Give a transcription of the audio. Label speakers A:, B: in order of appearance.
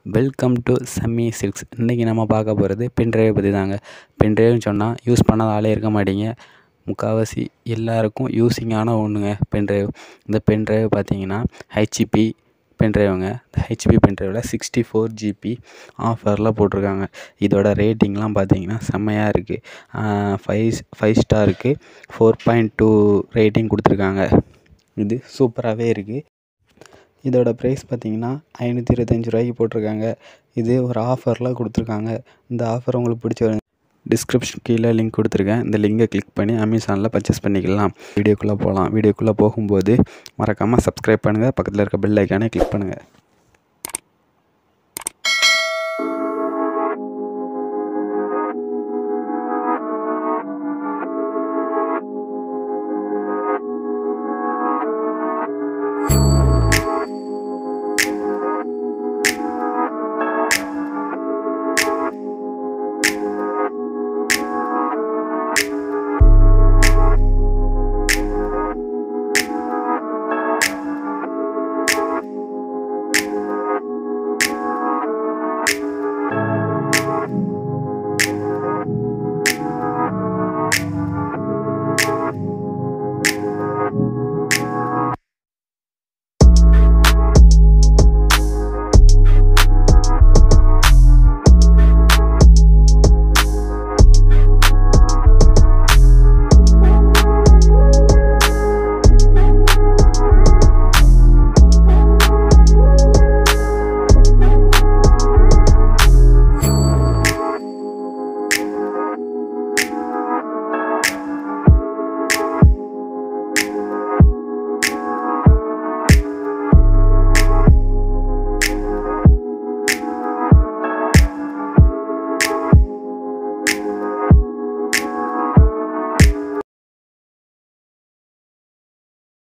A: welcome to செம்மி silks இன்றைக்கி நம்ம பார்க்க போகிறது பென்ட்ரைவை பற்றி தாங்க பென்ட்ரைவ்னு சொன்னால் யூஸ் பண்ணாத ஆளே இருக்க மாட்டீங்க முக்கால்வாசி எல்லாருக்கும் யூஸிங்கான ஒன்றுங்க பென்ட்ரைவ் இந்த பென்ட்ரைவ் பார்த்தீங்கன்னா ஹெச்பி பென்ட்ரைவுங்க இந்த ஹெச்பி பென்ட்ரைவில் சிக்ஸ்டி ஃபோர் ஜிபி ஆஃபரில் போட்டிருக்காங்க இதோட ரேட்டிங்லாம் பார்த்தீங்கன்னா செம்மையாக இருக்குது ஃபைவ் ஃபைவ் ஸ்டாருக்கு ஃபோர் பாயிண்ட் டூ ரேட்டிங் கொடுத்துருக்காங்க இது சூப்பராகவே இருக்குது இதோட ப்ரைஸ் பார்த்தீங்கன்னா ஐநூற்றி இருபத்தஞ்சி ரூபாய்க்கு போட்டிருக்காங்க இது ஒரு ஆஃபரில் கொடுத்துருக்காங்க இந்த ஆஃபர் உங்களுக்கு பிடிச்ச டிஸ்கிரிப்ஷன் கீழே லிங்க் கொடுத்துருக்கேன் இந்த லிங்கை கிளிக் பண்ணி அமேசானில் பர்ச்சேஸ் பண்ணிக்கலாம் வீடியோக்குள்ளே போகலாம் வீடியோக்குள்ளே போகும்போது மறக்காமல் சப்ஸ்கிரைப் பண்ணுங்கள் பக்கத்தில் இருக்க பெல் ஐக்கானே கிளிக் பண்ணுங்கள்